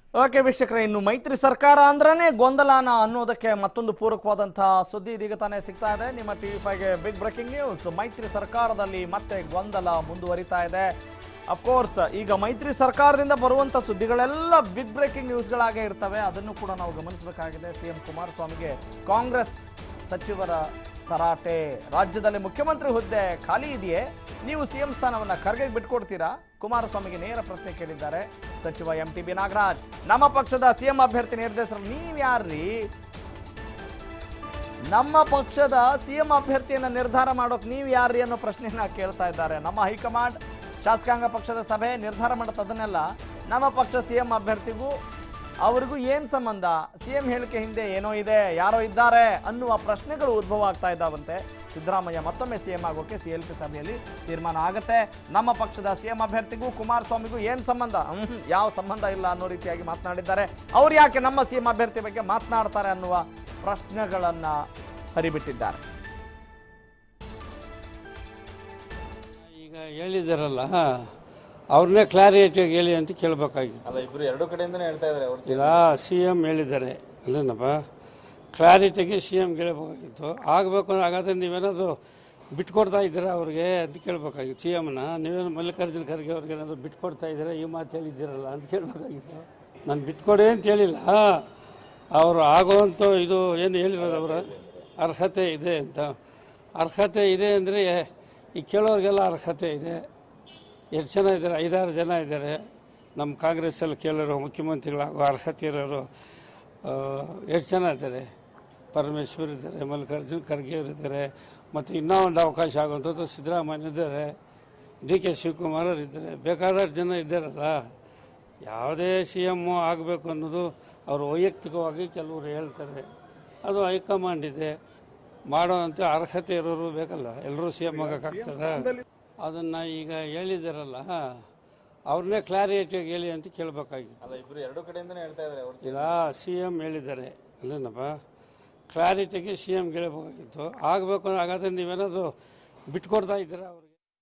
okay ವೀಕ್ಷಕರೇ ಇನ್ನು ಮೈತ್ರಿ ಸರ್ಕಾರ ಅಂದ್ರೇ ಗೊಂದಲಾನ ಅನ್ನೋದಕ್ಕೆ ಮತ್ತೊಂದು ಪೂರಕವಾದಂತಹ ಸುದ್ದಿ ಇದೀಗ ತಾನೇ ಸಿಗ್ತಾ ಇದೆ ನಿಮ್ಮ ಟಿವಿ ಫೈವ್ಗೆ ಬಿಗ್ ಬ್ರೇಕಿಂಗ್ ನ್ಯೂಸ್ ಮೈತ್ರಿ ಸರ್ಕಾರದಲ್ಲಿ ಮತ್ತೆ ಗೊಂದಲ ಮುಂದುವರಿತಾ ಇದೆ ಅಫ್ಕೋರ್ಸ್ ಈಗ ಮೈತ್ರಿ ಸರ್ಕಾರದಿಂದ ಬರುವಂತ ಸುದ್ದಿಗಳೆಲ್ಲ ಬಿಗ್ ಬ್ರೇಕಿಂಗ್ ನ್ಯೂಸ್ಗಳಾಗೇ ಇರ್ತವೆ ಅದನ್ನು ಕೂಡ ನಾವು ಗಮನಿಸಬೇಕಾಗಿದೆ ಸಿ ಎಂ ಕುಮಾರಸ್ವಾಮಿಗೆ ಕಾಂಗ್ರೆಸ್ ಸಚಿವರ ತರಾಟೆ ರಾಜ್ಯದಲ್ಲಿ ಮುಖ್ಯಮಂತ್ರಿ ಹುದ್ದೆ ಖಾಲಿ ಇದೆಯೇ ನೀವು ಸಿಎಂ ಸ್ಥಾನವನ್ನ ಖರ್ಗೆಗೆ ಬಿಟ್ಕೊಡ್ತೀರಾ ಕುಮಾರಸ್ವಾಮಿಗೆ ನೇರ ಪ್ರಶ್ನೆ ಕೇಳಿದ್ದಾರೆ ಸಚಿವ ಎಂ ಟಿ ಬಿ ನಾಗರಾಜ್ ನಮ್ಮ ಪಕ್ಷದ ಸಿಎಂ ಅಭ್ಯರ್ಥಿ ನಿರ್ದೇಶಕರು ನೀವ್ಯಾರ್ರೀ ನಮ್ಮ ಪಕ್ಷದ ಸಿಎಂ ಅಭ್ಯರ್ಥಿಯನ್ನ ನಿರ್ಧಾರ ಮಾಡೋಕ್ ನೀವು ಯಾರ್ರಿ ಅನ್ನೋ ಪ್ರಶ್ನೆಯನ್ನ ಕೇಳ್ತಾ ಇದ್ದಾರೆ ನಮ್ಮ ಹೈಕಮಾಂಡ್ ಶಾಸಕಾಂಗ ಪಕ್ಷದ ಸಭೆ ನಿರ್ಧಾರ ಮಾಡುತ್ತೆ ಅದನ್ನೆಲ್ಲ ನಮ್ಮ ಪಕ್ಷ ಸಿಎಂ ಅಭ್ಯರ್ಥಿಗೂ ಅವ್ರಿಗೂ ಏನ್ ಸಂಬಂಧ ಸಿಎಂ ಹೇಳಿಕೆ ಹಿಂದೆ ಏನೋ ಇದೆ ಯಾರೋ ಇದ್ದಾರೆ ಅನ್ನುವ ಪ್ರಶ್ನೆಗಳು ಉದ್ಭವ ಆಗ್ತಾ ಇದ್ದಾವಂತೆ ಸಿದ್ದರಾಮಯ್ಯ ಮತ್ತೊಮ್ಮೆ ಸಿಎಂ ಆಗೋಕೆ ಸಿ ಎಲ್ ಪಿ ಸಭೆಯಲ್ಲಿ ತೀರ್ಮಾನ ಆಗುತ್ತೆ ನಮ್ಮ ಪಕ್ಷದ ಸಿಎಂ ಅಭ್ಯರ್ಥಿಗೂ ಕುಮಾರಸ್ವಾಮಿಗೂ ಏನ್ ಸಂಬಂಧ ಹ್ಮ್, ಯಾವ ಸಂಬಂಧ ಇಲ್ಲ ಅನ್ನೋ ರೀತಿಯಾಗಿ ಮಾತನಾಡಿದ್ದಾರೆ ಅವ್ರು ಯಾಕೆ ನಮ್ಮ ಸಿಎಂ ಅಭ್ಯರ್ಥಿ ಬಗ್ಗೆ ಮಾತನಾಡ್ತಾರೆ ಅನ್ನುವ ಪ್ರಶ್ನೆಗಳನ್ನ ಹರಿಬಿಟ್ಟಿದ್ದಾರೆ ಈಗ ಹೇಳಿದಾರಲ್ಲ ಅವ್ರನ್ನೇ ಕ್ಲಾರಿಟಿಯಾಗಿ ಹೇಳಿ ಅಂತ ಕೇಳಬೇಕಾಗಿತ್ತು ಅಲ್ಲ ಇಬ್ರು ಎರಡು ಕಡೆಯಿಂದನೇ ಹೇಳ್ತಾ ಇದಾರೆ ಅವ್ರು ಈಗ ಸಿ ಎಂ ಹೇಳಿದ್ದಾರೆ ಅಲ್ಲೇನಪ್ಪ ಕ್ಲಾರಿಟಿಯಾಗಿ ಸಿ ಎಂ ಕೇಳಬೇಕಾಗಿತ್ತು ಆಗಬೇಕು ಹಾಗಾದ್ರೆ ನೀವೇನಾದರೂ ಬಿಟ್ಕೊಡ್ತಾ ಇದ್ದೀರಾ ಅವ್ರಿಗೆ ಅಂತ ಕೇಳಬೇಕಾಗಿತ್ತು ಸಿ ಎಮ್ನ ನೀವೇನು ಮಲ್ಲಿಕಾರ್ಜುನ ಖರ್ಗೆ ಅವ್ರಿಗೆ ಏನಾದರೂ ಬಿಟ್ಕೊಡ್ತಾ ಇದ್ದೀರಾ ಈ ಮಾತು ಹೇಳಿದ್ದೀರಲ್ಲ ಅಂತ ಕೇಳಬೇಕಾಗಿತ್ತು ನಾನು ಬಿಟ್ಕೊಡಿ ಅಂತ ಹೇಳಿಲ್ಲ ಅವರು ಆಗುವಂಥ ಇದು ಏನು ಹೇಳಿರೋದು ಅವರ ಅರ್ಹತೆ ಇದೆ ಅಂತ ಅರ್ಹತೆ ಇದೆ ಅಂದರೆ ಈ ಕೇಳೋರಿಗೆಲ್ಲ ಅರ್ಹತೆ ಇದೆ ಎಷ್ಟು ಜನ ಇದ್ದಾರೆ ಐದಾರು ಜನ ಇದ್ದಾರೆ ನಮ್ಮ ಕಾಂಗ್ರೆಸ್ಸಲ್ಲಿ ಕೇಳೋರು ಮುಖ್ಯಮಂತ್ರಿಗಳಾಗೋ ಅರ್ಹತೆ ಇರೋರು ಆ, ಎಷ್ಟು ಜನ ಇದ್ದಾರೆ ಪರಮೇಶ್ವರ್ ಇದ್ದಾರೆ ಮಲ್ಲಿಕಾರ್ಜುನ್ ಖರ್ಗೆ ಅವರು ಇದ್ದಾರೆ ಮತ್ತು ಇನ್ನೂ ಒಂದು ಅವಕಾಶ ಆಗುವಂಥದ್ದು ಸಿದ್ದರಾಮಯ್ಯ ಇದ್ದಾರೆ ಡಿ ಕೆ ಶಿವಕುಮಾರ್ ಅವರು ಇದ್ದಾರೆ ಬೇಕಾದಷ್ಟು ಜನ ಇದ್ದಾರಲ್ಲ ಯಾವುದೇ ಸಿ ಎಮ್ಮು ಆಗಬೇಕು ಅನ್ನೋದು ಅವರು ವೈಯಕ್ತಿಕವಾಗಿ ಕೆಲವರು ಹೇಳ್ತಾರೆ ಅದು ಹೈಕಮಾಂಡ್ ಇದೆ ಮಾಡೋವಂಥ ಅರ್ಹತೆ ಇರೋರು ಬೇಕಲ್ಲ ಎಲ್ಲರೂ ಸಿ ಎಮ್ ಆಗಕ್ಕಾಗ್ತದೆ ಅದನ್ನ ಈಗ ಹೇಳಿದಾರಲ್ಲ ಅವ್ರನ್ನೇ ಕ್ಲಾರಿಟಿಯಾಗಿ ಹೇಳಿ ಅಂತ ಕೇಳಬೇಕಾಗಿತ್ತು ಅಲ್ಲ ಇಬ್ರು ಎರಡು ಕಡೆಯಿಂದನೇ ಹೇಳ್ತಾ ಇದಾರೆ ಅವ್ರು ಈಗ ಸಿ ಎಂ ಹೇಳಿದ್ದಾರೆ ಅಲ್ಲೇನಪ್ಪ ಕ್ಲಾರಿಟಿಯಾಗಿ ಸಿ ಎಂ ಕೇಳಬೇಕಾಗಿತ್ತು ಆಗಬೇಕು ಹಾಗಾದ್ರೆ ನೀವೇನಾದರೂ ಬಿಟ್ಕೊಡ್ತಾ ಇದ್ದೀರಾ ಅವ್ರಿಗೆ